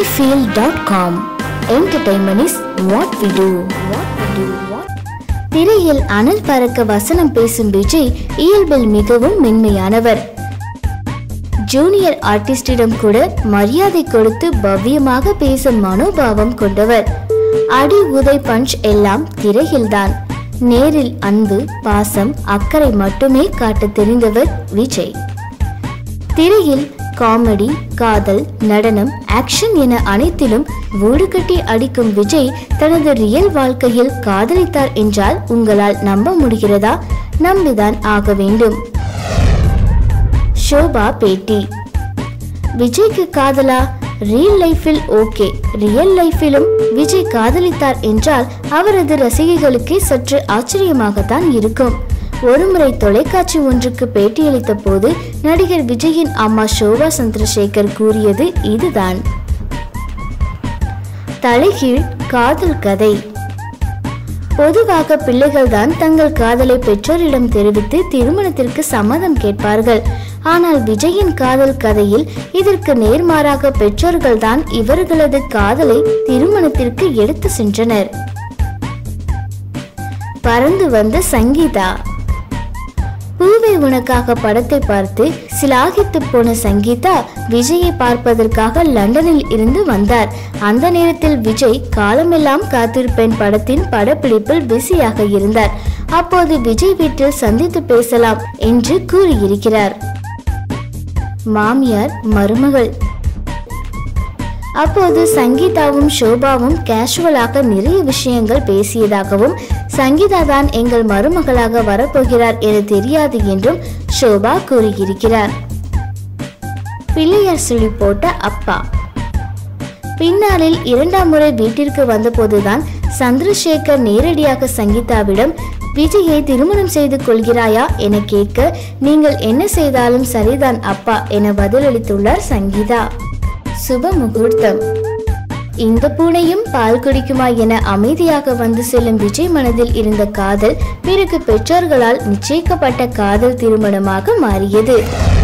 cinefield.com entertainment is what we do what we do what திரையில் அனல் பறக்க வசனம் பேசும் விஜய் இயல்பில் மிகவும் மென்மையானவர் ஜூனியர் ஆர்டிஸ்டிடம் கூட மரியாதை கொடுத்து பவ்யமாக பேசும் மனோபாவம் கொண்டவர் அடி உதை பஞ்ச் எல்லாம் திரையில்தான் நேரில் அன்பு பாசம் அக்கறை மட்டுமே காட்ட தெரிந்தவர் விஜய் திரையில் காமெடி காதல் நடனம் ஆக்ஷன் என அனைத்திலும் வீடு கட்டி அடிக்கும் விஜய் தனது ரியல் வாழ்க்கையில் காதலித்தார் என்றால் உங்களால் நம்ப முடிகிறதா நம்பிதான் ஆக வேண்டும் ஷோபா பேட்டி விஜய்க்கு காதலா ரியல் லைஃபில் ஓகே ரியல் லைஃபிலும் விஜய் காதலித்தார் என்றால் அவரது ரசிகைகளுக்கே சற்று ஆச்சரியமாகத்தான் இருக்கும் ஒருமுறை தொலைக்காட்சி ஒன்றுக்கு பேட்டியளித்த போது நடிகர் விஜயின் அம்மா ஷோபா சந்திரசேகர் கூறியது இதுதான் தலைகீழ் காதல் கதை பொதுவாக பிள்ளைகள்தான் தங்கள் காதலை பெற்றோரிடம் தெரிவித்து திருமணத்திற்கு சம்மதம் கேட்பார்கள் ஆனால் விஜயின் காதல் கதையில் இதற்கு நேர்மாறாக பெற்றோர்கள்தான் இவர்களது காதலை திருமணத்திற்கு எடுத்து சென்றனர் பறந்து வந்த சங்கீதா பூவை உனக்காக படத்தை பார்த்து சிலாகித்து போன சங்கீதா விஜயை பார்ப்பதற்காக லண்டனில் இருந்து வந்தார் அந்த நேரத்தில் விஜய் காலமெல்லாம் காத்திருப்பேன் படத்தின் படப்பிடிப்பில் பிஸியாக இருந்தார் அப்போது விஜய் வீட்டில் சந்தித்து பேசலாம் என்று கூறியிருக்கிறார் மாமியார் மருமகள் அப்போது சங்கீதாவும் ஷோபாவும் கேஷுவலாக நிறைய விஷயங்கள் பேசியதாகவும் சங்கீதா தான் எங்கள் மருமகளாக வரப்போகிறார் என தெரியாது என்றும் ஷோபா கூறியிருக்கிறார் பிள்ளையார் சுழி போட்ட அப்பா பின்னாளில் இரண்டாம் முறை வீட்டிற்கு வந்தபோதுதான் சந்திரசேகர் நேரடியாக சங்கீதாவிடம் விஜயை திருமணம் செய்து கொள்கிறாயா என கேட்க நீங்கள் என்ன செய்தாலும் சரிதான் அப்பா என பதிலளித்துள்ளார் சங்கீதா சுப முகூர்த்தம் இந்த பூனையும் பால் குடிக்குமா என அமைதியாக வந்து செல்லும் விஜய் மனதில் இருந்த காதல் பிறகு பெற்றோர்களால் நிச்சயிக்கப்பட்ட காதல் திருமணமாக மாறியது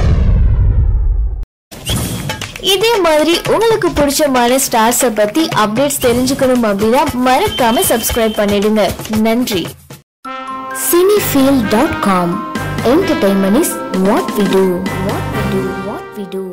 இதே மாதிரி உங்களுக்கு பிடிச்சமான ஸ்டார்ஸை பத்தி அப்டேட்ஸ் தெரிஞ்சுக்கணும் அப்படின்னா மறக்காம சப்ஸ்கிரைப் பண்ணிடுங்க நன்றி cinefield.com entertainment is what we do what we do what we do